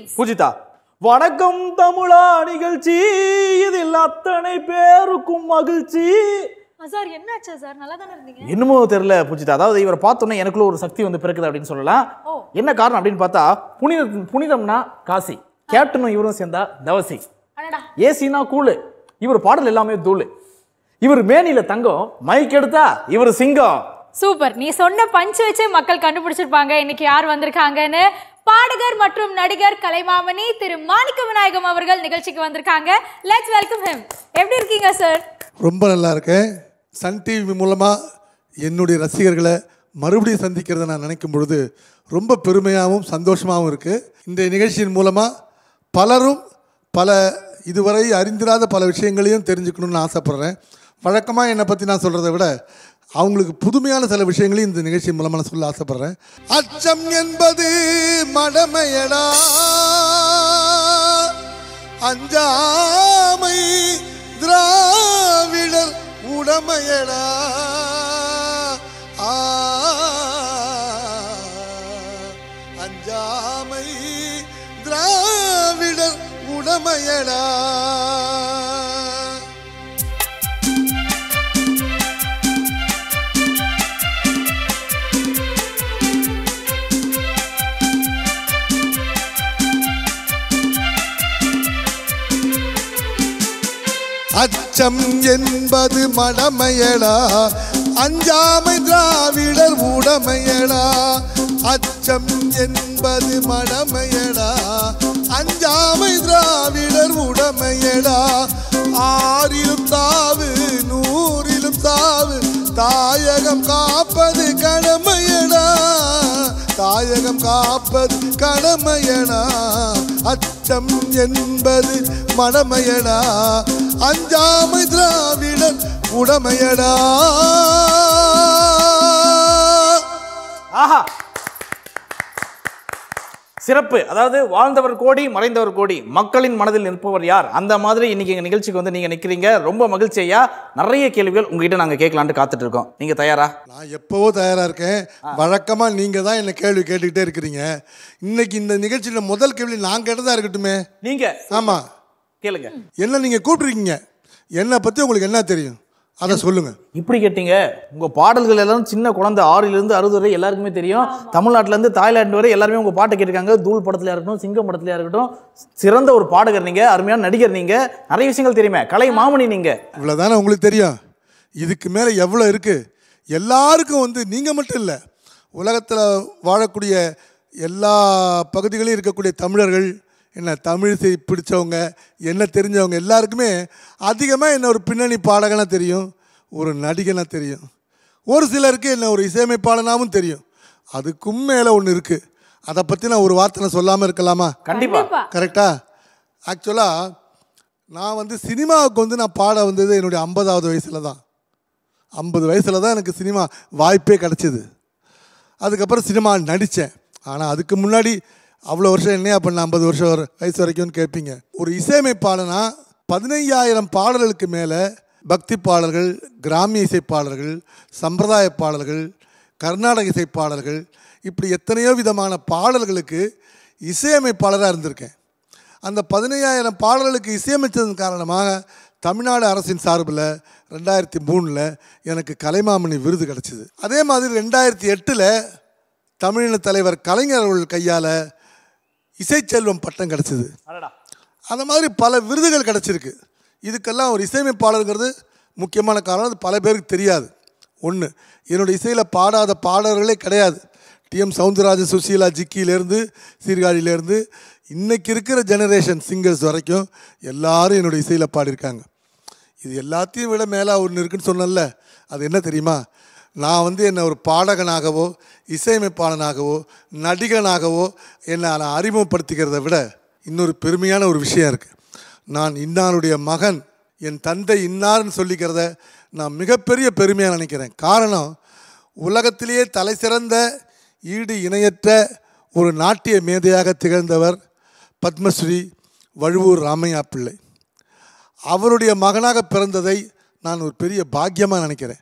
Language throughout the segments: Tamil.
டீம்ஸ் பூஜிதா வணக்கம் தமிழா நிகழ்ச்சி இதில் அத்தனை பேருக்கும் மகிழ்ச்சி சார் என்னாச்சா சார் நல்லா தானே இருந்தீங்க என்னமோ தெரியல பூஜிதா அதாவது இவரை பார்த்தோன்னே எனக்குள்ள ஒரு சக்தி வந்து பிறக்குது அப்படின்னு சொல்லலாம் ஓ. என்ன காரணம் அப்படின்னு பார்த்தா புனித புனிதம்னா காசி கேப்டனும் இவரும் சேர்ந்தா தவசி அடடா ஏசினா கூழு இவர் பாடல் எல்லாமே தூளு இவர் மேனில தங்கம் மைக் எடுத்தா இவர் சிங்கம் சூப்பர் நீ சொன்ன பஞ்ச் வச்சு மக்கள் கண்டுபிடிச்சிருப்பாங்க இன்னைக்கு யார் வந்திருக்காங்கன்னு பாடகர் மற்றும் நடிகர் கலைமாமணி திரு மாணிக்க விநாயகம் அவர்கள் நிகழ்ச்சிக்கு வந்திருக்காங்க லெட்ஸ் வெல்கம் ஹிம் எப்படி இருக்கீங்க சார் ரொம்ப நல்லா இருக்கேன் சன் டிவி மூலமாக என்னுடைய ரசிகர்களை மறுபடியும் சந்திக்கிறத நான் நினைக்கும் பொழுது ரொம்ப பெருமையாகவும் சந்தோஷமாகவும் இருக்குது இந்த நிகழ்ச்சியின் மூலமாக பலரும் பல இதுவரை அறிந்திராத பல விஷயங்களையும் தெரிஞ்சுக்கணும்னு ஆசைப்பட்றேன் வழக்கமாக என்னை பற்றி நான் சொல்கிறத விட அவங்களுக்கு புதுமையான சில விஷயங்களையும் இந்த நிகழ்ச்சி மூலமாக நான் சொல்ல ஆசைப்பட்றேன் அச்சம் என்பது மடமையடா அஞ்சாமை திராவிடர் உடமையடா ஆ, அஞ்சாமை திராவிடர் உடமையடா அச்சம் என்பது மடமையடா அஞ்சாமை திராவிடர் உடமையடா அச்சம் என்பது மடமையடா அஞ்சாமை திராவிடர் உடமையடா ஆறிலும் தாவு நூறிலும் தாவு தாயகம் காப்பது கடமையடா தாயகம் காப்பது கடமையடா அச்சம் என்பது மடமையடா அஞ்சாமை திராவிடர் உடமையடா ஆஹா சிறப்பு அதாவது வாழ்ந்தவர் கோடி மறைந்தவர் கோடி மக்களின் மனதில் நிற்பவர் யார் அந்த மாதிரி இன்னைக்கு எங்க நிகழ்ச்சிக்கு வந்து நீங்க நிக்கிறீங்க ரொம்ப மகிழ்ச்சி ஐயா நிறைய கேள்விகள் உங்ககிட்ட நாங்க கேட்கலான்ட்டு காத்துட்டு இருக்கோம் நீங்க தயாரா நான் எப்போவோ தயாராக இருக்கேன் வழக்கமாக நீங்கள் தான் என்னை கேள்வி கேட்டுக்கிட்டே இருக்கிறீங்க இன்னைக்கு இந்த நிகழ்ச்சியில் முதல் கேள்வி நான் கேட்டதா இருக்கட்டுமே நீங்க ஆமாம் கேளுங்க என்ன நீங்கள் கூப்பிட்ருக்கீங்க என்னை பற்றி உங்களுக்கு என்ன தெரியும் அதை சொல்லுங்கள் இப்படி கேட்டீங்க உங்க பாடல்கள் எல்லாம் சின்ன குழந்தை ஆறிலிருந்து இருந்து அறுபது வரை எல்லாருக்குமே தெரியும் தமிழ்நாட்டுல இருந்து தாய்லாந்து வரை எல்லாருமே உங்க பாட்டை கேட்டிருக்காங்க தூள் படத்துல இருக்கட்டும் சிங்கம் படத்துல இருக்கட்டும் சிறந்த ஒரு பாடகர் நீங்க அருமையான நடிகர் நீங்க நிறைய விஷயங்கள் தெரியுமே கலை மாமணி நீங்க இவ்வளோதானே உங்களுக்கு தெரியும் இதுக்கு மேலே எவ்வளோ இருக்குது எல்லாருக்கும் வந்து நீங்கள் மட்டும் இல்லை உலகத்தில் வாழக்கூடிய எல்லா பகுதிகளிலும் இருக்கக்கூடிய தமிழர்கள் என்ன தமிழ் செய் பிடிச்சவங்க என்ன தெரிஞ்சவங்க எல்லாருக்குமே அதிகமாக என்ன ஒரு பின்னணி பாடகனாக தெரியும் ஒரு நடிகனாக தெரியும் ஒரு சிலருக்கு என்ன ஒரு இசையமைப்பாளனாகவும் தெரியும் அதுக்கும் மேலே ஒன்று இருக்குது அதை பற்றி நான் ஒரு வார்த்தை நான் சொல்லாமல் இருக்கலாமா கண்டிப்பா கரெக்டா ஆக்சுவலாக நான் வந்து சினிமாவுக்கு வந்து நான் பாட வந்தது என்னுடைய ஐம்பதாவது வயசில் தான் ஐம்பது வயசில் தான் எனக்கு சினிமா வாய்ப்பே கிடச்சிது அதுக்கப்புறம் சினிமா நடித்தேன் ஆனால் அதுக்கு முன்னாடி அவ்வளோ வருஷம் என்னையா பண்ண ஐம்பது வருஷம் வர- வயசு வரைக்கும்னு கேட்பீங்க ஒரு இசையமைப்பாளனா பதினைஞ்சாயிரம் பாடல்களுக்கு மேலே பக்தி பாடல்கள் கிராமிய இசைப்பாடல்கள் சம்பிரதாய பாடல்கள் கர்நாடக இசைப்பாடல்கள் இப்படி எத்தனையோ விதமான பாடல்களுக்கு இசையமைப்பாளராக இருந்திருக்கேன் அந்த பதினையாயிரம் பாடல்களுக்கு இசையமைத்ததன் காரணமாக தமிழ்நாடு அரசின் சார்பில் ரெண்டாயிரத்தி மூணில் எனக்கு கலைமாமணி விருது கிடச்சிது அதே மாதிரி ரெண்டாயிரத்தி எட்டில் தமிழின தலைவர் கலைஞர் அவர்கள் கையால் இசைச்செல்வம் பட்டம் கிடச்சிது அடடா அந்த மாதிரி பல விருதுகள் கிடச்சிருக்கு இதுக்கெல்லாம் ஒரு இசையமைப்பாளருங்கிறது முக்கியமான காரணம் அது பல பேருக்கு தெரியாது ஒன்று என்னுடைய இசையில் பாடாத பாடல்களே கிடையாது டிஎம் சவுந்தரராஜன் சுசீலா ஜிக்கியிலேருந்து சீர்காழியிலேருந்து இன்னைக்கு இருக்கிற ஜெனரேஷன் சிங்கர்ஸ் வரைக்கும் எல்லாரும் என்னுடைய இசையில் பாடியிருக்காங்க இது எல்லாத்தையும் விட மேலே ஒன்று இருக்குன்னு சொன்னேன்ல அது என்ன தெரியுமா நான் வந்து என்னை ஒரு பாடகனாகவோ இசையமைப்பாளனாகவோ நடிகனாகவோ என்னை நான் அறிமுகப்படுத்திக்கிறதை விட இன்னொரு பெருமையான ஒரு விஷயம் இருக்குது நான் இன்னாருடைய மகன் என் தந்தை இன்னார்னு சொல்லிக்கிறத நான் மிகப்பெரிய பெருமையாக நினைக்கிறேன் காரணம் உலகத்திலேயே தலை சிறந்த ஈடு இணையற்ற ஒரு நாட்டிய மேதையாக திகழ்ந்தவர் பத்மஸ்ரீ வழுவூர் ராமையா பிள்ளை அவருடைய மகனாக பிறந்ததை நான் ஒரு பெரிய பாக்கியமாக நினைக்கிறேன்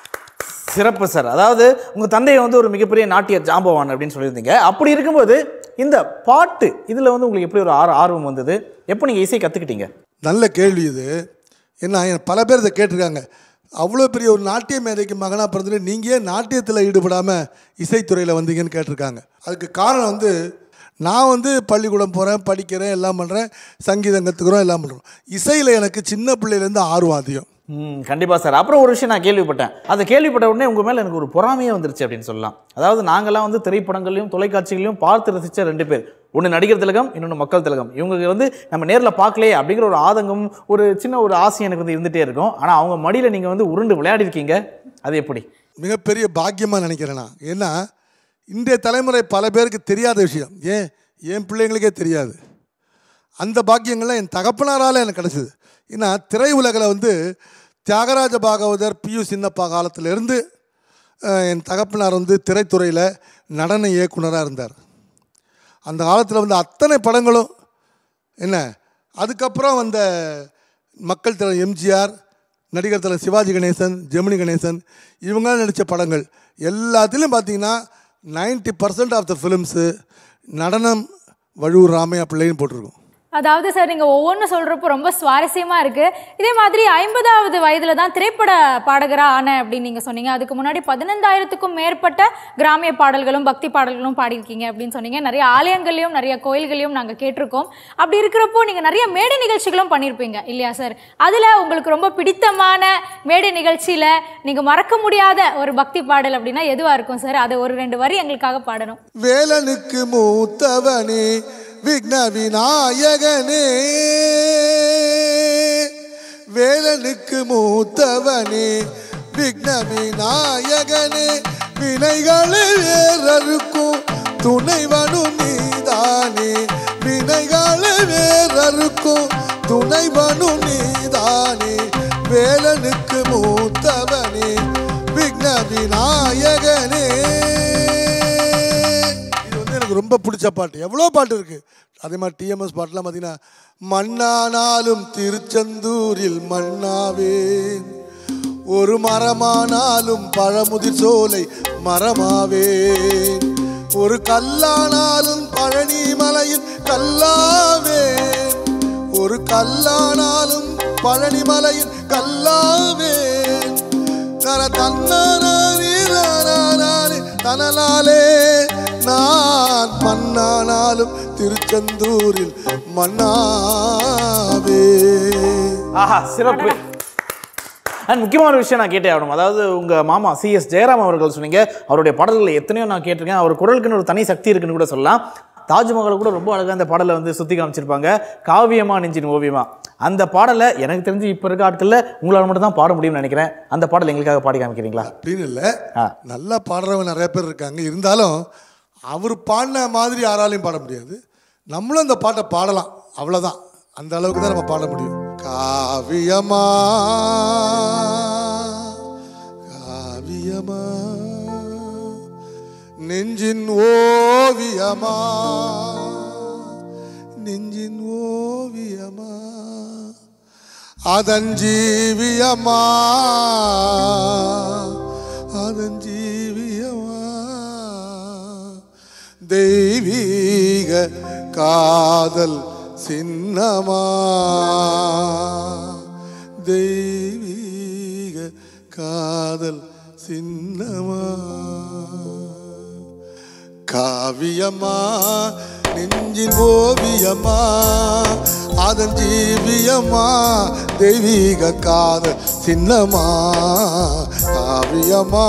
சிறப்பு சார் அதாவது உங்க தந்தையை வந்து ஒரு மிகப்பெரிய நாட்டிய ஜாம்பவான் அப்படின்னு சொல்லியிருந்தீங்க அப்படி இருக்கும்போது இந்த பாட்டு இதில் வந்து உங்களுக்கு எப்படி ஒரு ஆர் ஆர்வம் வந்தது எப்போ நீங்கள் இசை கற்றுக்கிட்டீங்க நல்ல கேள்வி இது ஏன்னா என் பல பேர் இதை கேட்டிருக்காங்க அவ்வளோ பெரிய ஒரு நாட்டிய மேதைக்கு மகனாக பிறந்துட்டு நீங்கள் ஏன் நாட்டியத்தில் ஈடுபடாமல் இசைத்துறையில் வந்தீங்கன்னு கேட்டிருக்காங்க அதுக்கு காரணம் வந்து நான் வந்து பள்ளிக்கூடம் போகிறேன் படிக்கிறேன் எல்லாம் பண்ணுறேன் சங்கீதம் கற்றுக்குறோம் எல்லாம் பண்ணுறோம் இசையில் எனக்கு சின்ன பிள்ளையிலேருந்து ஆர்வம் அதிகம் ம் கண்டிப்பாக சார் அப்புறம் ஒரு விஷயம் நான் கேள்விப்பட்டேன் அதை கேள்விப்பட்ட உடனே உங்கள் மேலே எனக்கு ஒரு பொறாமையே வந்துருச்சு அப்படின்னு சொல்லலாம் அதாவது நாங்கள்லாம் வந்து திரைப்படங்களையும் தொலைக்காட்சிகளையும் பார்த்து ரசித்த ரெண்டு பேர் ஒன்று நடிகர் திலகம் இன்னொன்று மக்கள் திலகம் இவங்க வந்து நம்ம நேரில் பார்க்கலையே அப்படிங்கிற ஒரு ஆதங்கம் ஒரு சின்ன ஒரு ஆசை எனக்கு வந்து இருந்துகிட்டே இருக்கும் ஆனால் அவங்க மடியில் நீங்கள் வந்து உருண்டு விளையாடிருக்கீங்க அது எப்படி மிகப்பெரிய பாக்கியமாக நினைக்கிறேன் நான் ஏன்னா இன்றைய தலைமுறை பல பேருக்கு தெரியாத விஷயம் ஏன் என் பிள்ளைங்களுக்கே தெரியாது அந்த பாக்கியங்கள்லாம் என் தகப்பனாரால் எனக்கு கிடச்சிது ஏன்னா திரை உலகில் வந்து தியாகராஜ பாகவதர் பியு சின்னப்பா காலத்திலேருந்து என் தகப்பனார் வந்து திரைத்துறையில் நடன இயக்குனராக இருந்தார் அந்த காலத்தில் வந்து அத்தனை படங்களும் என்ன அதுக்கப்புறம் வந்த மக்கள் தலைவர் எம்ஜிஆர் நடிகர் தலைவர் சிவாஜி கணேசன் ஜெமினி கணேசன் இவங்களாம் நடித்த படங்கள் எல்லாத்துலேயும் பார்த்தீங்கன்னா 90% பர்சன்ட் ஆஃப் த ஃபிலிம்ஸு நடனம் வழுவூர் ராமையா பிள்ளைன்னு போட்டிருக்கும் அதாவது சார் நீங்க ஒவ்வொன்றும் சொல்றப்போ ரொம்ப சுவாரஸ்யமா இருக்கு இதே மாதிரி ஐம்பதாவது வயதுல தான் திரைப்பட பாடகரா ஆனேன் அப்படின்னு நீங்க சொன்னீங்க அதுக்கு முன்னாடி பதினைந்தாயிரத்துக்கும் மேற்பட்ட கிராமிய பாடல்களும் பக்தி பாடல்களும் பாடியிருக்கீங்க அப்படின்னு சொன்னீங்க நிறைய ஆலயங்களையும் நிறைய கோயில்களையும் நாங்க கேட்டிருக்கோம் அப்படி இருக்கிறப்போ நீங்க நிறைய மேடை நிகழ்ச்சிகளும் பண்ணியிருப்பீங்க இல்லையா சார் அதுல உங்களுக்கு ரொம்ப பிடித்தமான மேடை நிகழ்ச்சியில நீங்க மறக்க முடியாத ஒரு பக்தி பாடல் அப்படின்னா எதுவா இருக்கும் சார் அதை ஒரு ரெண்டு வரி எங்களுக்காக பாடணும் வேலனுக்கு மூத்தவனே விக்ன விநாயகனே வேலனுக்கு மூத்தவனே விக்ன விநாயகனே வினைகளை வேறறுக்கும் துணைவனும் நீதானே வினைகளை வேறறுக்கும் துணைவனும் நீதானே வேலனுக்கு மூத்தவனே விக்ன விநாயகனே இது வந்து எனக்கு ரொம்ப பிடிச்ச பாட்டு எவ்வளோ பாட்டு இருக்குது அதே மாதிரி டிஎம்எஸ் பாட்டுலாம் பார்த்தீங்கன்னா மண்ணானாலும் திருச்செந்தூரில் மண்ணாவேன் ஒரு மரமானாலும் பழமுதிர் சோலை மரமாவேன் ஒரு கல்லானாலும் பழனி மலையில் கல்லாவேன் ஒரு கல்லானாலும் பழனி மலையில் கல்லாவேன் தர தன்னானே நானானே தனலாலே நான் மண்ணானாலும் திருச்செந்தூரில் மண்ணாவே ஆஹா சிறப்பு அண்ட் முக்கியமான ஒரு விஷயம் நான் கேட்டே ஆகணும் அதாவது உங்கள் மாமா சிஎஸ் ஜெயராம் அவர்கள் சொன்னீங்க அவருடைய பாடல்கள் எத்தனையோ நான் கேட்டிருக்கேன் அவர் குரலுக்குன்னு ஒரு தனி சக்தி இருக்குன்னு கூட சொல்லலாம் தாஜ்மஹால் கூட ரொம்ப அழகாக அந்த பாடலை வந்து சுற்றி காமிச்சிருப்பாங்க காவியமா நெஞ்சின் ஓவியமா அந்த பாடலை எனக்கு தெரிஞ்சு இப்போ இருக்க ஆட்களில் உங்களால் மட்டும் தான் பாட முடியும்னு நினைக்கிறேன் அந்த பாடல் எங்களுக்காக பாடி காமிக்கிறீங்களா அப்படின்னு இல்லை ஆ. நல்லா பாடுறவங்க நிறைய பேர் இருக்காங்க இருந்தாலும் அவர் பாடின மாதிரி யாராலையும் பாட முடியாது நம்மளும் அந்த பாட்டை பாடலாம் அவ்வளோதான் அந்த அளவுக்கு தான் நம்ம பாட முடியும் காவியமா காவியமா நெஞ்சின் ஓவியமா நெஞ்சின் ஓவியமா அதன் ஜீவியமா அதன் ஜீவியமா தெய்வீக காதல் சின்னமா தெய்வீக காதல் சின்னமா காவியமா நெஞ்சின் ஓவியமா அதன் ஜீவியமா தெய்வீக காதல் சின்னமா காவியமா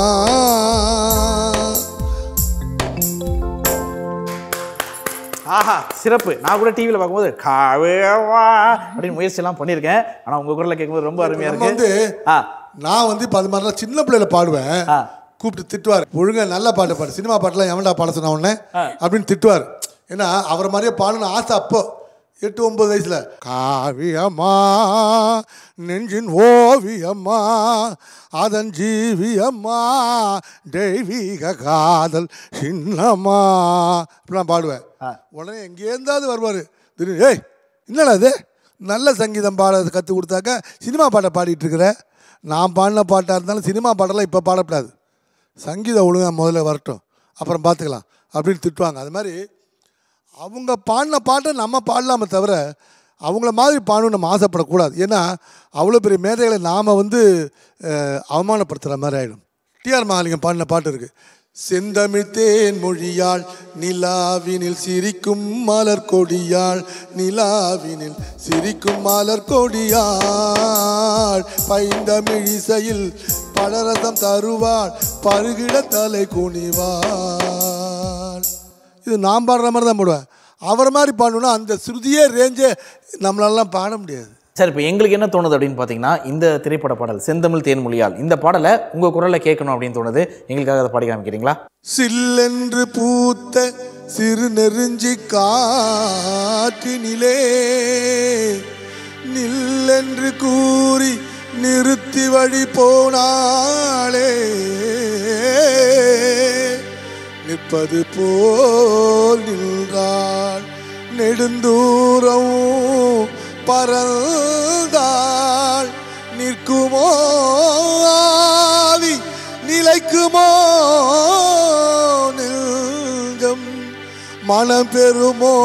ஆஹா சிறப்பு நான் கூட டிவியில் பார்க்கும்போது காவேவா அப்படின்னு முயற்சியெல்லாம் பண்ணியிருக்கேன் ஆனால் உங்கள் குரலில் கேட்கும்போது ரொம்ப அருமையாக நம்ம வந்து இருக்கு ஆ நான் வந்து இப்போ அது மாதிரிலாம் சின்ன பிள்ளையில பாடுவேன் ஆ. கூப்பிட்டு திட்டுவார் ஒழுங்கா நல்ல பாட்டு பாடு சினிமா பாட்டுலாம் எவன்டா பாட சொன்ன உடனே அப்படின்னு திட்டுவார் ஏன்னா அவரை மாதிரியே பாடணும் ஆசை அப்போ எட்டு ஒன்பது வயசுல காவியம்மா நெஞ்சின் ஓவியம்மா அதன் ஜீவியம்மா தெய்வீக காதல் சின்னம்மா இப்படிலாம் பாடுவேன் உடனே எங்கேருந்தாவது வருவார் திடீர்னு ஏய் என்னடா இது நல்ல சங்கீதம் பாட கற்றுக் கொடுத்தாக்க சினிமா பாட்டை பாடிட்டு இருக்கிற நான் பாடின பாட்டாக இருந்தாலும் சினிமா பாட்டெல்லாம் இப்போ பாடக்கூடாது சங்கீதம் ஒழுங்கா முதல்ல வரட்டும் அப்புறம் பார்த்துக்கலாம் அப்படின்னு திட்டுவாங்க அது மாதிரி அவங்க பாடின பாட்டை நம்ம பாடலாமே தவிர அவங்கள மாதிரி பாடணும்னு நம்ம ஆசைப்படக்கூடாது ஏன்னா அவ்வளோ பெரிய மேதைகளை நாம் வந்து அஹ், அவமானப்படுத்துகிற மாதிரி ஆகிடும் டிஆர் மகாலிங்கம் பாடின பாட்டு இருக்குது செந்தமிழ் தேன் மொழியாள் நிலாவினில் சிரிக்கும் மலர் கொடியாள் நிலாவினில் சிரிக்கும் மலர் கொடியாள் பைந்தமிழ் இசையில் பலரசம் தருவாள் பருகிட தலை குனிவாள் இது நான் பாடுற மாதிரி தான் பாடுவேன் அவர் மாதிரி பாடணுன்னா அந்த ஸ்ருதியே ரேஞ்சே நம்மளாலாம் பாட முடியாது சார் இப்போ எங்களுக்கு என்ன தோணுது அப்படின்னு பார்த்தீங்கன்னா இந்த திரைப்பட பாடல் செந்தமிழ் தேன்மொழியால் இந்த பாடலை உங்கள் குரலில் கேட்கணும் அப்படின்னு தோணுது எங்களுக்காக அதை பாடி காமிக்கிறீங்களா சில்லென்று பூத்த சிறு நெருஞ்சி காற்றினிலே நில்லென்று கூறி நிறுத்தி வழி போனாளே நிற்பது போல் நின்றாள் நெடுந்தூரம் பறந்தாள் நிற்குமோ ஆவி நிலைக்குமோ நெஞ்சம் மனம் பெறுமோ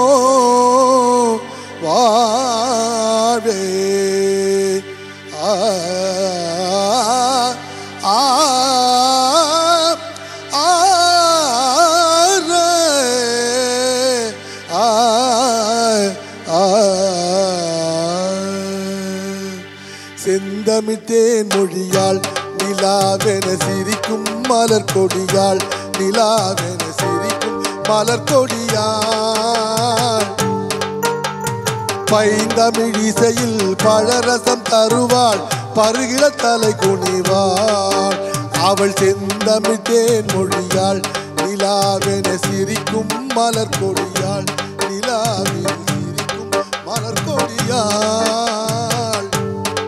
வாழ்வே ஆ ஆ ஆ ஆ ஆ செந்தமிழ்த்தேன் மொழியாள் நிலாவென சிரிக்கும் மலர் கொடியாள் நிலாவென சிரிக்கும் மலர் கொடியாள் பைந்தமிழ் இசையில் பழரசம் தருவாள் பருகில தலை குனிவாள் அவள் செந்தமிழ் தேன் மொழியாள் நிலாவென சிரிக்கும் மலர் கொடியாள் நிலாவில் சிரிக்கும் மலர் கொடியாள்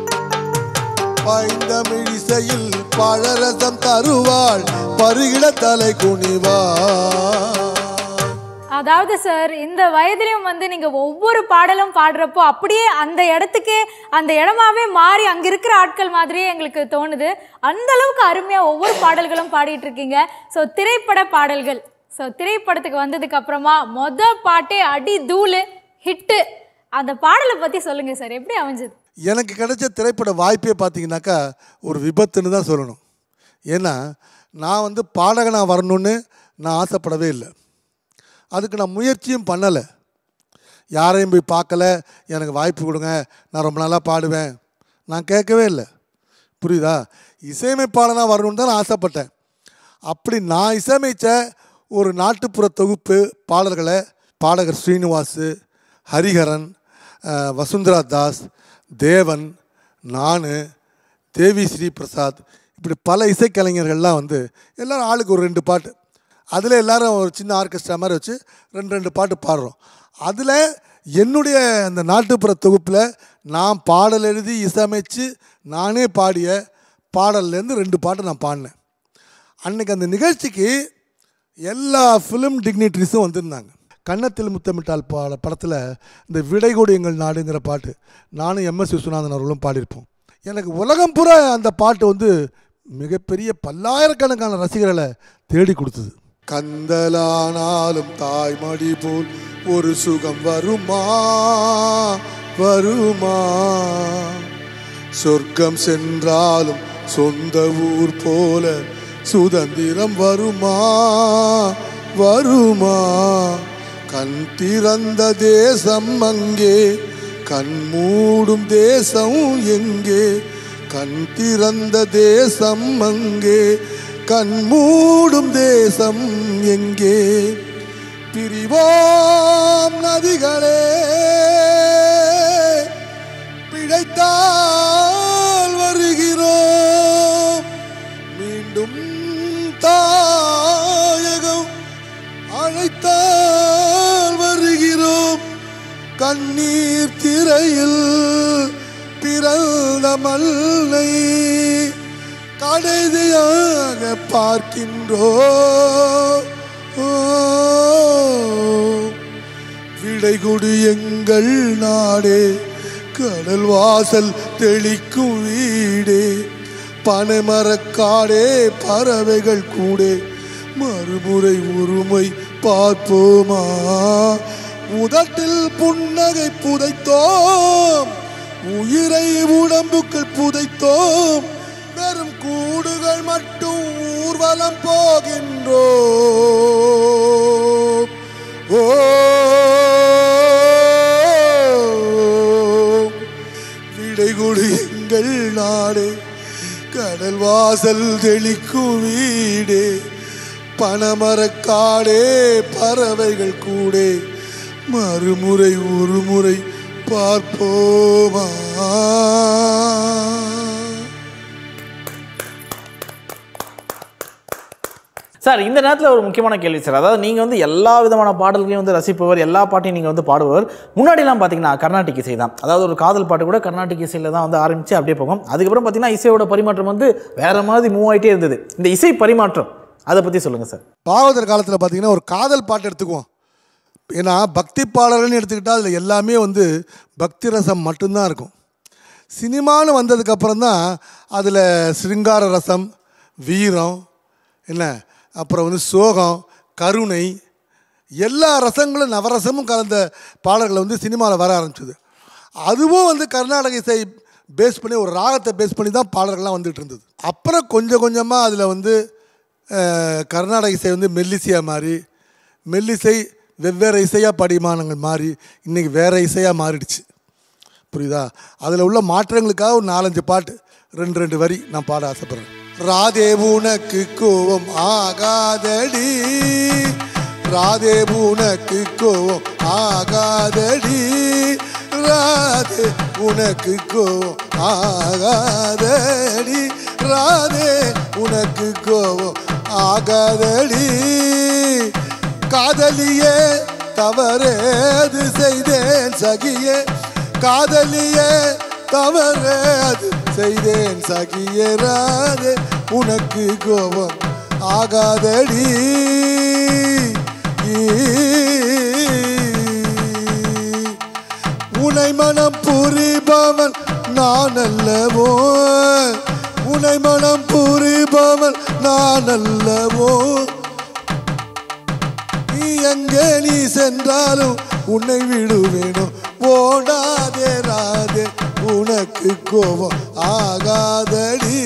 பைந்தமிழ் இசையில் பழரசம் தருவாள் பருகில தலை குனிவாள் அதாவது சார் இந்த வயதிலையும் வந்து நீங்க ஒவ்வொரு பாடலும் பாடுறப்போ அப்படியே அந்த இடத்துக்கே அந்த இடமாவே மாறி அங்க இருக்கிற ஆட்கள் மாதிரியே எங்களுக்கு தோணுது அந்த அளவுக்கு அருமையா ஒவ்வொரு பாடல்களும் பாடிட்டு இருக்கீங்க ஸோ திரைப்பட பாடல்கள் ஸோ திரைப்படத்துக்கு வந்ததுக்கு அப்புறமா மொத பாட்டே அடி தூளு ஹிட்டு அந்த பாடலை பத்தி சொல்லுங்க சார் எப்படி அமைஞ்சது எனக்கு கிடைச்ச திரைப்பட வாய்ப்பே பார்த்தீங்கன்னாக்கா ஒரு விபத்துன்னு தான் சொல்லணும் ஏன்னா நான் வந்து பாடகனாக வரணும்னு நான் ஆசைப்படவே இல்லை அதுக்கு நான் முயற்சியும் பண்ணலை யாரையும் போய் பார்க்கல எனக்கு வாய்ப்பு கொடுங்க நான் ரொம்ப நாளாக பாடுவேன் நான் கேட்கவே இல்லை புரியுதா இசையமைப்பாளனாக வரணும்னு தான் நான் ஆசைப்பட்டேன் அப்படி நான் இசையமைச்ச ஒரு நாட்டுப்புற தொகுப்பு பாடல்களை பாடகர் ஸ்ரீனிவாசு ஹரிஹரன் அஹ், வசுந்தரா தாஸ் தேவன் நான் தேவி ஸ்ரீ பிரசாத் இப்படி பல இசைக்கலைஞர்கள்லாம் வந்து எல்லாரும் ஆளுக்கு ஒரு ரெண்டு பாட்டு அதில் எல்லாரும் ஒரு சின்ன ஆர்கெஸ்ட்ரா மாதிரி வச்சு ரெண்டு ரெண்டு பாட்டு பாடுறோம் அதில் என்னுடைய அந்த நாட்டுப்புற தொகுப்பில் நான் பாடல் எழுதி இசையமைச்சு நானே பாடிய பாடல்லேருந்து ரெண்டு பாட்டு நான் பாடினேன் அன்னைக்கு அந்த நிகழ்ச்சிக்கு எல்லா ஃபிலிம் டிக்னிட்ரிஸும் வந்திருந்தாங்க கன்னத்தில் முத்தமிட்டால் பாட படத்தில் இந்த விடைகொடு எங்கள் நாடுங்கிற பாட்டு நானும் எம்எஸ் விஸ்வநாதன் அவர்களும் பாடியிருப்போம் எனக்கு உலகம் பூரா அந்த பாட்டு வந்து மிகப்பெரிய பல்லாயிரக்கணக்கான ரசிகர்களை தேடி கொடுத்தது கந்தலானாலும் தாய்மடி போல் ஒரு சுகம் வருமா வருமா சொர்க்கம் சென்றாலும் சொந்த ஊர் போல சுதந்திரம் வருமா வருமா கண் திறந்த தேசம் அங்கே கண் மூடும் தேசம் எங்கே கண் திறந்த தேசம் அங்கே கண் மூடும் தேசம் எங்கே பிரிவோம் நதிகளே பிழைத்தால் வருகிறோம் மீண்டும் தாயகம் அழைத்தால் வருகிறோம் கண்ணீர் திரையில் பிறந்த மல்லை கடைதையாக பார்க்கின்றோம் விடை கொடு எங்கள் நாடே கடல் வாசல் தெளிக்கும் வீடே பனைமரக்காடே பறவைகள் கூடே மறுமுறை உரிமை பார்ப்போமா உதட்டில் புன்னகை புதைத்தோம் உயிரை உடம்புக்குள் புதைத்தோம் வெறும் கூடுகள் மட்டும் ஊர்வலம் போகின்றோம் ஓ விடை கொடு எங்கள் நாடு கடல் வாசல் தெளிக்கும் வீடே பணமரக்காடே பறவைகள் கூடே மறுமுறை ஒரு முறை பார்ப்போமா சார் இந்த நேரத்தில் ஒரு முக்கியமான கேள்வி சார் அதாவது நீங்கள் வந்து எல்லா விதமான பாடல்களையும் வந்து ரசிப்பவர் எல்லா பாட்டையும் நீங்கள் வந்து பாடுபவர் முன்னாடிலாம் பார்த்தீங்கன்னா கர்நாடிக் இசை தான் அதாவது ஒரு காதல் பாட்டு கூட கர்நாடிக் இசையில் தான் வந்து ஆரம்பித்து அப்படியே போகும் அதுக்கப்புறம் பார்த்தீங்கன்னா இசையோட பரிமாற்றம் வந்து வேற மாதிரி மூவ் ஆகிட்டே இருந்தது இந்த இசை பரிமாற்றம் அதை பற்றி சொல்லுங்கள் சார் பாகவதர் காலத்தில் பார்த்தீங்கன்னா ஒரு காதல் பாட்டு எடுத்துக்குவோம் ஏன்னா பக்தி பாடல்கள்னு எடுத்துக்கிட்டால் அதில் எல்லாமே வந்து பக்தி ரசம் மட்டும்தான் இருக்கும் சினிமான்னு வந்ததுக்கப்புறம் தான் அதில் சிருங்கார ரசம் வீரம் என்ன அப்புறம் வந்து சோகம் கருணை எல்லா ரசங்களும் நவரசமும் கலந்த பாடல்கள் வந்து சினிமாவில் வர ஆரம்பிச்சது அதுவும் வந்து கர்நாடக இசை பேஸ் பண்ணி ஒரு ராகத்தை பேஸ் பண்ணி தான் பாடல்கள்லாம் வந்துட்டு இருந்தது அப்புறம் கொஞ்சம் கொஞ்சமாக அதில் வந்து அஹ், கர்நாடக இசை வந்து மெல்லிசையாக மாறி மெல்லிசை வெவ்வேறு இசையாக படிமானங்கள் மாறி இன்றைக்கி வேறு இசையாக மாறிடுச்சு புரியுதா அதில் உள்ள மாற்றங்களுக்காக ஒரு நாலஞ்சு பாட்டு ரெண்டு ரெண்டு வரி நான் பாட ஆசைப்படுறேன் ராதே உனக்கு கோவம் ஆகாதடி ராதே உனக்கு கோவம் ஆகாதடி ராதே உனக்கு கோவம் ஆகாதடி ராதே உனக்கு கோவம் ஆகாதடி காதலியே தவறேது செய்தேன் சகியே காதலியே தவறேது செய்தேன் சகியே ராதே உனக்கு கோபம் ஆகாதடி உனை மனம் புரிபவன் நான் அல்லவோ உனை மனம் புரிபவன் நான் அல்லவோ நீ எங்கே நீ சென்றாலும் உன்னை விடுவேணும் ஓடாதே ராதே உனக்கு கோபம் ஆகாதடி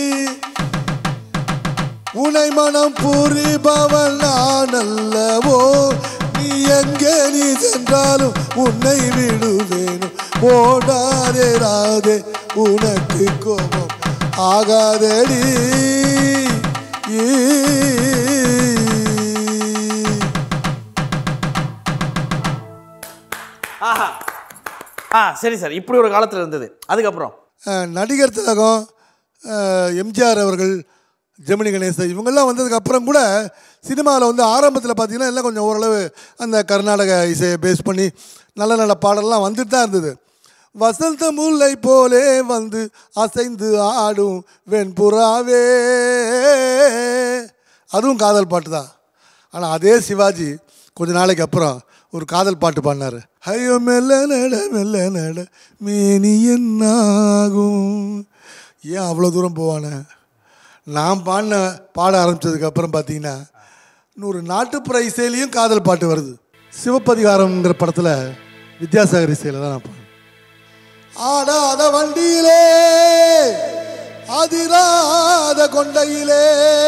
உனை மனம் புரிபவன் நான் அல்லவோ நீ எங்கே நீ சென்றாலும் உன்னை விடுவேணும் ஓடாதே ராதே உனக்கு கோபம் ஆகாதடி ஈ. ஆஹா ஆ சரி சார் இப்படி ஒரு காலத்தில் இருந்தது அதுக்கப்புறம் அஹ், நடிகர் திலகம் அஹ், எம்ஜிஆர் அவர்கள் ஜெமினி கணேசன் இவங்கெல்லாம் வந்ததுக்கு அப்புறம் கூட சினிமாவில் வந்து ஆரம்பத்தில் பார்த்தீங்கன்னா எல்லாம் கொஞ்சம் ஓரளவு அந்த கர்நாடக இசையை பேஸ் பண்ணி நல்ல நல்ல பாடல்லாம் வந்துட்டு தான் இருந்தது வசந்த முல்லை போலே வந்து அசைந்து ஆடும் வெண்புறாவே அதுவும் காதல் பாட்டு தான் ஆனால் அதே சிவாஜி கொஞ்ச நாளைக்கு அப்புறம் ஒரு காதல் பாட்டு பாடினார் ஐயோ மெல்ல நட மெல்ல நட மேனி என்னாகும் ஏன் அவ்வளோ தூரம் போவானே நான் பாடின பாட ஆரம்பித்ததுக்கப்புறம் பார்த்தீங்கன்னா இன்னொரு நாட்டுப்புற இசையிலையும் காதல் பாட்டு வருது சிவப்பதிகாரம்ங்கிற படத்தில் வித்யாசாகர் இசையில் தான் நான் பாடுறேன் ஆடாத வண்டியிலே அதிராத கொண்டையிலே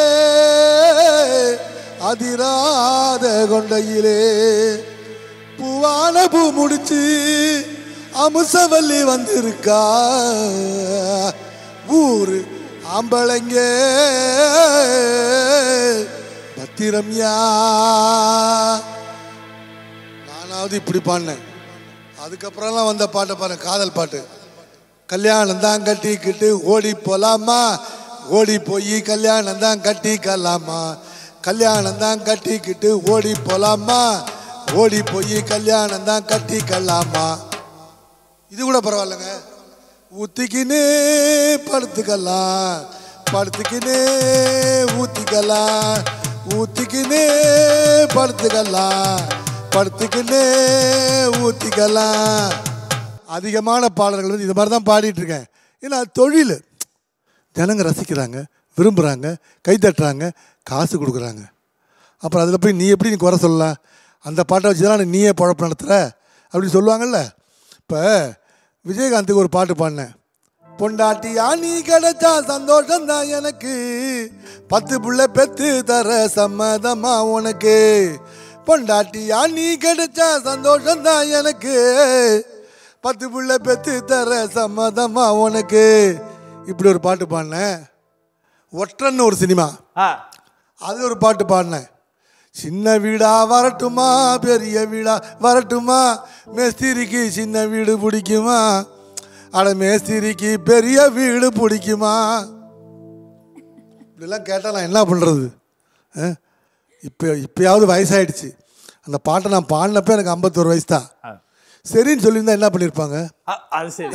அதிராத கொண்டையிலே பூவான பூ முடிச்சு அமுசவல்லி வந்திருக்கா ஊரு ஆம்பளைங்க பத்திரம்யா நானாவது இப்படி பாடினேன் அதுக்கப்புறம்லாம் வந்த பாட்டை பாருங்க காதல் பாட்டு கல்யாணம் தான் கட்டிக்கிட்டு ஓடி போலாமா ஓடி போய் கல்யாணம் தான் கட்டிக்கலாமா கல்யாணம் தான் கட்டிக்கிட்டு ஓடி போலாமா ஓடி போய் கல்யாணம் தான் கட்டிக்கலாமா இது கூட பரவாயில்லைங்க ஊத்திக்கினே படுத்துக்கலாம் படுத்துக்கினே ஊத்திக்கலாம் ஊத்திக்கினே படுத்துக்கலாம் படுத்துக்கினே ஊத்திக்கலாம் அதிகமான பாடல்கள் வந்து இது மாதிரி தான் பாடிட்டு இருக்கேன் ஏன்னா அது தொழில் ஜனங்க ரசிக்கிறாங்க விரும்புகிறாங்க கை தட்டுறாங்க காசு கொடுக்குறாங்க அப்புறம் அதில் போய் நீ எப்படி நீ குறை சொல்லலாம் அந்த பாட்டை வச்சு தான் நீயே பழப்பு நடத்துகிற அப்படின்னு சொல்லுவாங்கல்ல இப்போ விஜயகாந்துக்கு ஒரு பாட்டு பாடினேன் பொண்டாட்டியா நீ கிடைச்சா சந்தோஷம்தான் எனக்கு பத்து புள்ள பெத்து தர சம்மதமா உனக்கு பொண்டாட்டியா நீ கிடைச்சா சந்தோஷம்தான் எனக்கு பத்து புள்ள பெத்து தர சம்மதமா உனக்கு இப்படி ஒரு பாட்டு பாடினேன் ஒற்றன்னு ஒரு சினிமா ஆ அது ஒரு பாட்டு பாடினேன் சின்ன வீடா வரட்டுமா பெரிய வீடா வரட்டுமா மேஸ்திரிக்கு சின்ன வீடு பிடிக்குமா அட மேஸ்திரிக்கு பெரிய வீடு பிடிக்குமா இப்படிலாம் கேட்டால் நான் என்ன பண்ணுறது இப்போ இப்போயாவது வயசாயிடுச்சு அந்த பாட்டை நான் பாடினப்ப எனக்கு ஐம்பத்தோரு வயசு தான் சரின்னு சொல்லியிருந்தா என்ன பண்ணியிருப்பாங்க ஆ, அது சரி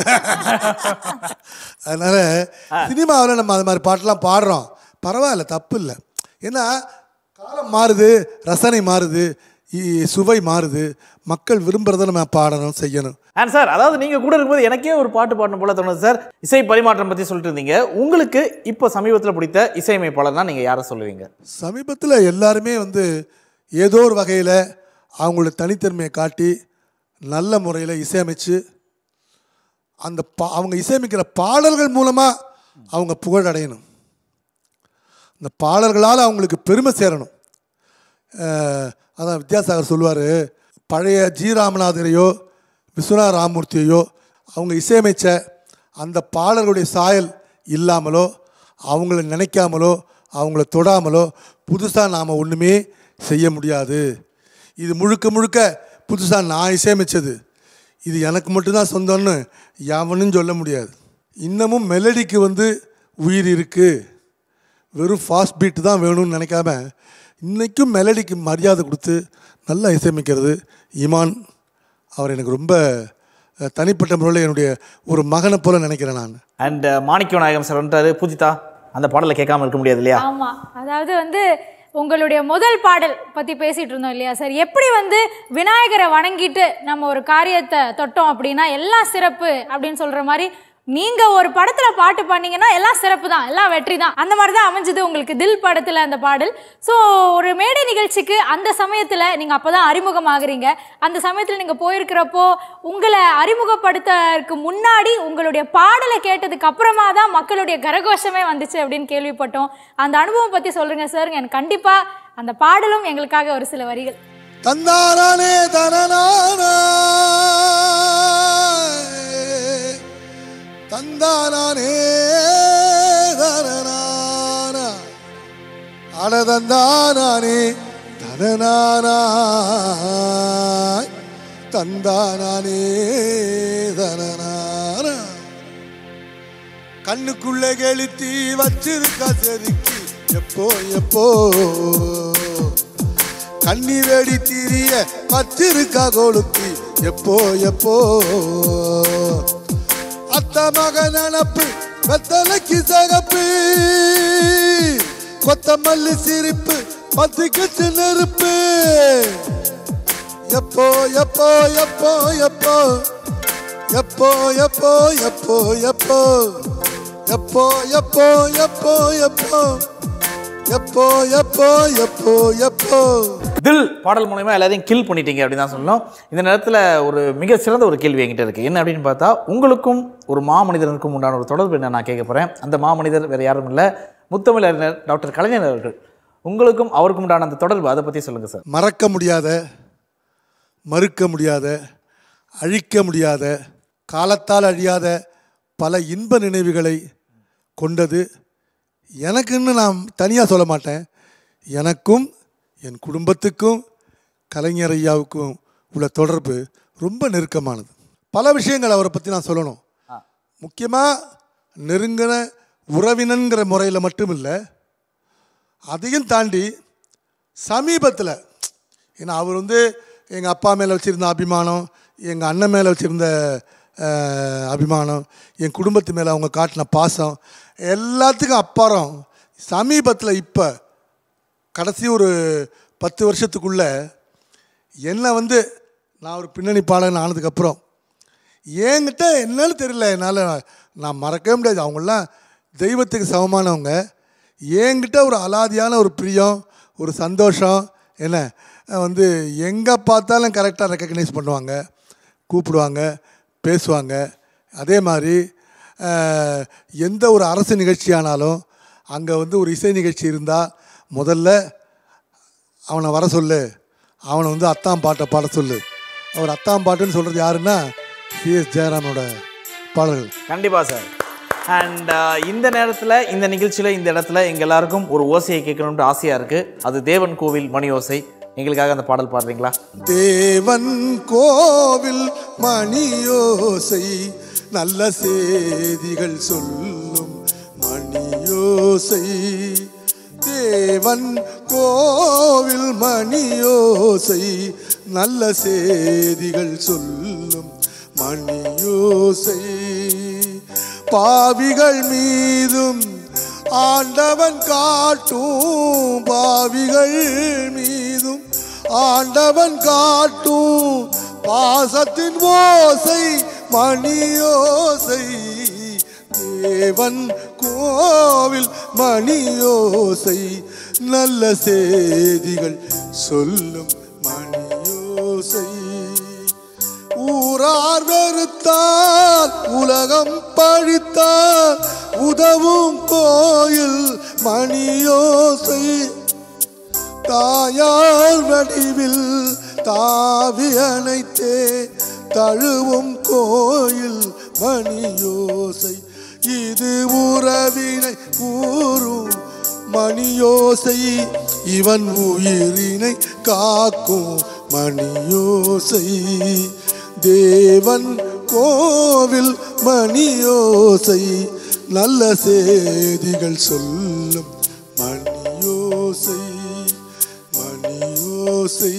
அதனால சினிமாவில் நம்ம அது மாதிரி பாட்டெல்லாம் பாடுறோம் பரவாயில்ல தப்பு இல்லை ஏன்னா காலம் மாறுது ரசனை மாறுது இ- சுவை மாறுது மக்கள் விரும்புகிறத நம்ம பாடணும் செய்யணும் அண்ட் சார் அதாவது நீங்க கூட இருக்கும்போது எனக்கே ஒரு பாட்டு பாடணும் போல தோணுது சார் இசை பரிமாற்றம் பத்தி சொல்லிட்டு இருந்தீங்க உங்களுக்கு இப்போ சமீபத்தில் பிடித்த இசையமைப்பாளர்னா நீங்க யாரை சொல்லுவீங்க சமீபத்தில் எல்லாருமே வந்து ஏதோ ஒரு வகையில் அவங்களோட தனித்தன்மையை காட்டி நல்ல முறையில் இசையமைச்சு அந்த பா அவங்க இசையமைக்கிற பாடல்கள் மூலமாக அவங்க புகழ் அடையணும் அந்த பாடல்களால் அவங்களுக்கு பெருமை சேரணும் அஹ், அதான் வித்யாசாகர் சொல்லுவார் பழைய ஜி ராமநாதரையோ விஸ்வநாத ராமூர்த்தியையோ அவங்க இசையமைச்ச அந்த பாடல்களுடைய சாயல் இல்லாமலோ அவங்கள நினைக்காமலோ அவங்கள தொடாமலோ புதுசாக நாம் ஒன்றுமே செய்ய முடியாது இது முழுக்க முழுக்க புதுசாக நான் இசையமைச்சது இது எனக்கு மட்டும்தான் சொந்தம்னு எவனும் சொல்ல முடியாது இன்னமும் மெலடிக்கு வந்து உயிர் இருக்குது வெறும் ஃபாஸ்ட் பீட் தான் வேணும்னு நினைக்காம இன்றைக்கும் மெலடிக்கு மரியாதை கொடுத்து நல்லா இசையமைக்கிறது ஈமான் அவர் எனக்கு ரொம்ப அஹ், தனிப்பட்ட முறையில் என்னுடைய ஒரு மகனை போல நினைக்கிறேன் நான் அண்ட் மாணிக்க நாயகம் சார் வந்துட்டாரு பூஜிதா அந்த பாடலை கேட்காம இருக்க முடியாது இல்லையா ஆமா அதாவது வந்து உங்களுடைய முதல் பாடல் பத்தி பேசிட்டு இருந்தோம் இல்லையா சார் எப்படி வந்து விநாயகரை வணங்கிட்டு நம்ம ஒரு காரியத்தை தொட்டோம் அப்படின்னா எல்லாம் சிறப்பு அப்படின்னு சொல்ற மாதிரி நீங்க ஒரு படத்துல பாட்டு பண்ணீங்கன்னா எல்லாம் சிறப்பு தான் எல்லாம் வெற்றி தான் அந்த மாதிரி தான் அமைஞ்சது உங்களுக்கு தில் படத்துல அந்த பாடல் ஸோ ஒரு மேடை நிகழ்ச்சிக்கு அந்த சமயத்துல நீங்க அப்பதான் அறிமுகமாகறீங்க அந்த சமயத்துல நீங்க போயிருக்கிறப்போ உங்களை அறிமுகப்படுத்தறதுக்கு முன்னாடி உங்களுடைய பாடலை கேட்டதுக்கு அப்புறமா தான் மக்களுடைய கரகோஷமே வந்துச்சு அப்படின்னு கேள்விப்பட்டோம் அந்த அனுபவம் பத்தி சொல்லுங்க சார் எனக்கு கண்டிப்பா அந்த பாடலும் எங்களுக்காக ஒரு சில வரிகள் தந்தாரானே தனநானா தந்தானானே தனநானா அட தந்தானானே தனநானா தந்தானானே தனநானா கண்ணுக்குள்ளே கெளுத்தி வச்சிருக்கா செருக்கி எப்போ எப்போ கண்ணீர் வெடி திரிய வச்சிருக்கா கொளுத்தி எப்போ எப்போ அத்த மக நினப்பு வெத்தலைக்கு சகப்பு கொத்தமல்லி சிரிப்பு பத்து கச்சு நெருப்பு எப்போ எப்போ எப்போ எப்போ எப்போ எப்போ எப்போ எப்போ எப்போ எப்போ எப்போ எப்போ எப்போ எப்போ எப்போ எப்போ தில் பாடல் மூலயமா எல்லாரையும் கில் பண்ணிட்டீங்க அப்படின்னு தான் சொல்லணும் இந்த நேரத்தில் ஒரு மிக சிறந்த ஒரு கேள்வி என்கிட்ட இருக்குது என்ன அப்படின்னு பார்த்தா உங்களுக்கும் ஒரு மாமனிதனுக்கும் உண்டான ஒரு தொடர்பு என்ன நான் கேட்க போகிறேன் அந்த மாமனிதர் வேறு யாரும் இல்லை முத்தமிழறிஞர் டாக்டர் கலைஞர் அவர்கள் உங்களுக்கும் அவருக்கும் உண்டான அந்த தொடர்பு அதை பற்றி சொல்லுங்கள் சார் மறக்க முடியாத மறுக்க முடியாத அழிக்க முடியாத காலத்தால் அழியாத பல இன்ப நினைவுகளை கொண்டது எனக்குன்னு நான் தனியாக சொல்ல மாட்டேன் எனக்கும் என் குடும்பத்துக்கும் கலைஞர் ஐயாவுக்கும் உள்ள தொடர்பு ரொம்ப நெருக்கமானது பல விஷயங்கள் அவரை பற்றி நான் சொல்லணும் முக்கியமாக நெருங்கின உறவினன்கிற முறையில் மட்டும் இல்லை அதையும் தாண்டி சமீபத்தில் ஏன்னா அவர் வந்து எங்கள் அப்பா மேலே வச்சுருந்த அபிமானம் எங்கள் அண்ணன் மேலே வச்சுருந்த அஹ், அபிமானம் என் குடும்பத்து மேலே அவங்க காட்டின பாசம் எல்லாத்துக்கும் அப்புறம் சமீபத்தில் இப்போ கடைசி ஒரு பத்து வருஷத்துக்குள்ள என்னை வந்து நான் ஒரு பின்னணி பாடகன் ஆனதுக்கப்புறம் என்கிட்ட என்னன்னு தெரியல என்னால் நான் மறக்கவே முடியாது அவங்களாம் தெய்வத்துக்கு சமமானவங்க என்கிட்ட ஒரு அலாதியான ஒரு பிரியம் ஒரு சந்தோஷம் என்ன அஹ், வந்து எங்கே பார்த்தாலும் கரெக்டாக ரெக்கக்னைஸ் பண்ணுவாங்க கூப்பிடுவாங்க பேசுவாங்க அதே மாதிரி அஹ், எந்த ஒரு அரசு நிகழ்ச்சியானாலும் அங்கே வந்து ஒரு இசை நிகழ்ச்சி இருந்தால் முதல்ல அவனை வர சொல்லு அவனை வந்து அத்தாம் பாட்டை பாட சொல்லு அவர் அத்தாம் பாட்டுன்னு சொல்கிறது யாருன்னா சிஎஸ் ஜெயராமனோட பாடல்கள் கண்டிப்பாக சார் அண்ட் இந்த நேரத்தில் இந்த நிகழ்ச்சியில் இந்த இடத்துல எங்கள் எல்லாருக்கும் ஒரு ஓசையை கேட்கணும்னு ஆசையாக இருக்குது அது தேவன் கோவில் மணி ஓசை எங்களுக்காக அந்த பாடல் பாடுறீங்களா தேவன் கோவில் மணியோசை நல்ல செய்திகள் சொல்லும் மணியோசை தேவன் கோவில் மணியோசை நல்ல செய்திகள் சொல்லும் மணியோசை பாவிகள் மீதும் ஆண்டவன் காட்டும் பாவிகள் மீதும் ஆண்டவன் காட்டும் பாசத்தின் ஓசை மணியோசை தேவன் கோவில் மணியோசை நல்ல செய்திகள் சொல்லும் மணியோசை ஊரார் வெறுத்தால் உலகம் பழித்தால் உதவும் கோயில் மணியோசை தாயார் வடிவில் தாவி அணைத்தே தழுவும் கோயில் மணியோசை இது உறவினை கூறும் மணியோசை இவன் உயிரினை காக்கும் மணியோசை தேவன் கோவில் மணியோசை நல்ல செய்திகள் சொல்லும் மணியோசை மணியோசை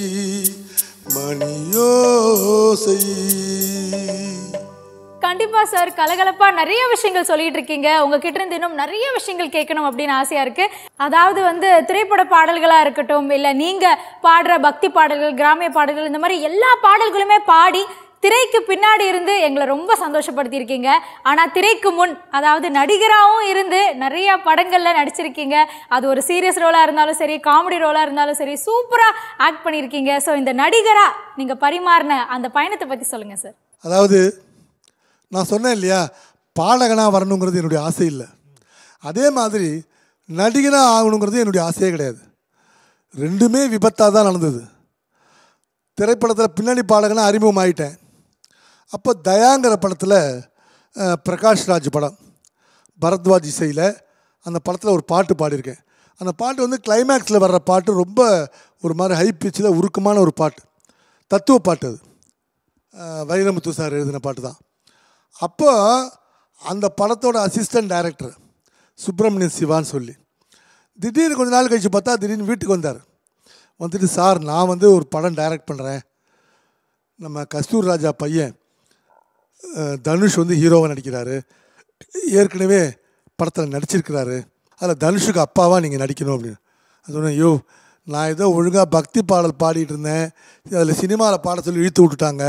மணியோசை கண்டிப்பா சார் கலகலப்பா நிறைய விஷயங்கள் சொல்லிட்டு இருக்கீங்க உங்ககிட்ட இருந்து இன்னும் நிறைய விஷயங்கள் கேட்கணும் அப்படின்னு ஆசையா இருக்கு அதாவது வந்து திரைப்பட பாடல்களா இருக்கட்டும் இல்ல நீங்க பாடுற பக்தி பாடல்கள் கிராமிய பாடல்கள் இந்த மாதிரி எல்லா பாடல்களுமே பாடி திரைக்கு பின்னாடி இருந்து எங்களை ரொம்ப சந்தோஷப்படுத்தியிருக்கீங்க ஆனா திரைக்கு முன் அதாவது நடிகராகவும் இருந்து நிறைய படங்கள்ல நடிச்சிருக்கீங்க அது ஒரு சீரியஸ் ரோலா இருந்தாலும் சரி காமெடி ரோலா இருந்தாலும் சரி சூப்பரா ஆக்ட் பண்ணியிருக்கீங்க ஸோ இந்த நடிகரா நீங்க பரிமாறின அந்த பயணத்தை பத்தி சொல்லுங்க சார் அதாவது நான் சொன்னேன் இல்லையா பாடகனாக வரணுங்கிறது என்னுடைய ஆசை இல்லை அதே மாதிரி நடிகனாக ஆகணுங்கிறது என்னுடைய ஆசையே கிடையாது ரெண்டுமே விபத்தாக தான் நடந்தது திரைப்படத்தில் பின்னணி பாடகனாக அறிமுகமாயிட்டேன் அப்போ தயாங்கிற படத்தில் அஹ், பிரகாஷ் ராஜ் படம் பரத்வாஜ் இசையில் அந்த படத்தில் ஒரு பாட்டு பாடியிருக்கேன் அந்த பாட்டு வந்து கிளைமேக்ஸில் வர்ற பாட்டு ரொம்ப ஒரு மாதிரி ஹை பிச்சில் உருக்கமான ஒரு பாட்டு தத்துவ பாட்டு அது அஹ் வைரமுத்து சார் எழுதின பாட்டு தான் அப்போ அந்த படத்தோட அசிஸ்டன்ட் டைரக்டர் சுப்பிரமணிய சிவான்னு சொல்லி திடீர்னு கொஞ்ச நாள் கழிச்சு பார்த்தா திடீர்னு வீட்டுக்கு வந்தார் வந்துட்டு சார் நான் வந்து ஒரு படம் டைரக்ட் பண்ணுறேன் நம்ம கஸ்தூர் ராஜா பையன் அஹ் தனுஷ் வந்து ஹீரோவாக நடிக்கிறாரு ஏற்கனவே படத்தில் நடிச்சிருக்கிறாரு அதில் தனுஷுக்கு அப்பாவாக நீங்கள் நடிக்கணும் அப்படின்னு அது சொன்னேன் ஐயோ நான் ஏதோ ஒழுங்காக பக்தி பாடல் பாடிட்டு இருந்தேன் அதில் சினிமாவில் பாட சொல்லி இழுத்து விட்டுட்டாங்க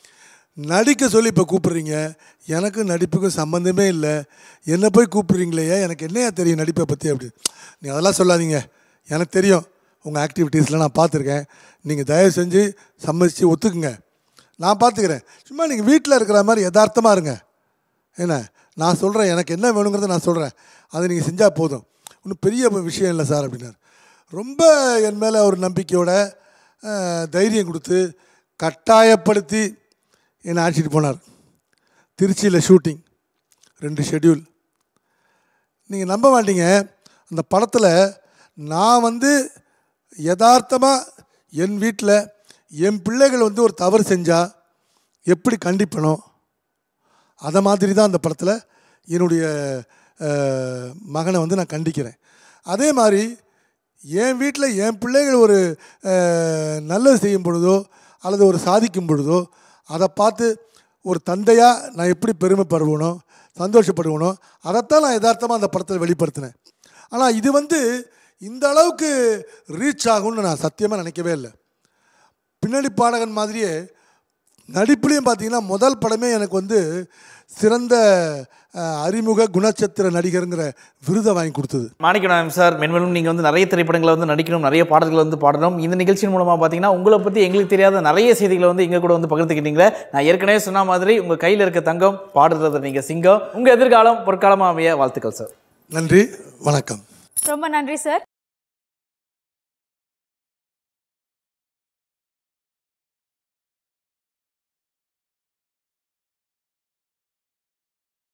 நடிக்க சொல்லி இப்போ கூப்பிடுறீங்க எனக்கும் நடிப்புக்கும் சம்மந்தமே இல்லை என்னை போய் கூப்பிடுறீங்களே எனக்கு என்னையா தெரியும் நடிப்பை பற்றி அப்படி நீ அதெல்லாம் சொல்லாதீங்க எனக்கு தெரியும் உங்கள் ஆக்டிவிட்டீஸில் நான் பார்த்துருக்கேன் நீங்கள் தயவு செஞ்சு சம்மதிச்சு ஒத்துக்குங்க நான் பார்த்துக்கிறேன் சும்மா நீங்கள் வீட்டில் இருக்கிற மாதிரி யதார்த்தமாக இருங்க என்ன நான் சொல்கிறேன் எனக்கு என்ன வேணுங்கிறத நான் சொல்கிறேன் அதை நீங்கள் செஞ்சால் போதும் ஒன்றும் பெரிய விஷயம் இல்லை சார் அப்படின்னார் ரொம்ப என் மேலே ஒரு நம்பிக்கையோட அஹ், தைரியம் கொடுத்து கட்டாயப்படுத்தி என்னை அழைச்சிட்டு போனார் திருச்சியில் ஷூட்டிங் ரெண்டு ஷெட்யூல் நீங்கள் நம்ப மாட்டீங்க அந்த படத்தில் நான் வந்து யதார்த்தமாக என் வீட்டில் என் பிள்ளைகள் வந்து ஒரு தவறு செஞ்சால் எப்படி கண்டிப்பணும் அதை மாதிரி தான் அந்த படத்தில் என்னுடைய அஹ், மகனை வந்து நான் கண்டிக்கிறேன் அதே மாதிரி என் வீட்டில் என் பிள்ளைகள் ஒரு அஹ், நல்லது செய்யும் பொழுதோ அல்லது ஒரு சாதிக்கும் பொழுதோ அதை பார்த்து ஒரு தந்தையாக நான் எப்படி பெருமைப்படுவனோ சந்தோஷப்படுவனோ அதைத்தான் நான் யதார்த்தமாக அந்த படத்தில் வெளிப்படுத்தினேன் ஆனால் இது வந்து இந்த அளவுக்கு ரீச் ஆகும்னு நான் சத்தியமாக நினைக்கவே இல்லை பின்னணி பாடகன் மாதிரியே நடிப்புலையும் பார்த்தீங்கன்னா முதல் படமே எனக்கு வந்து சிறந்த அஹ், அறிமுக குணச்சித்திர நடிகருங்கிற விருதை வாங்கி கொடுத்தது மாணிக்கநாயம் சார் மென்மேலும் நீங்கள் வந்து நிறைய திரைப்படங்களை வந்து நடிக்கணும் நிறைய பாடல்களை வந்து பாடணும் இந்த நிகழ்ச்சியின் மூலமாக பார்த்தீங்கன்னா உங்களை பற்றி எங்களுக்கு தெரியாத நிறைய செய்திகளை வந்து எங்கள் கூட வந்து பகிர்ந்துக்கிட்டீங்களே நான் ஏற்கனவே சொன்ன மாதிரி உங்கள் கையில் இருக்க தங்கம் பாடுறது நீங்கள் சிங்கம் உங்கள் எதிர்காலம் பொற்காலமாக அமைய வாழ்த்துக்கள் சார் நன்றி வணக்கம் ரொம்ப நன்றி சார்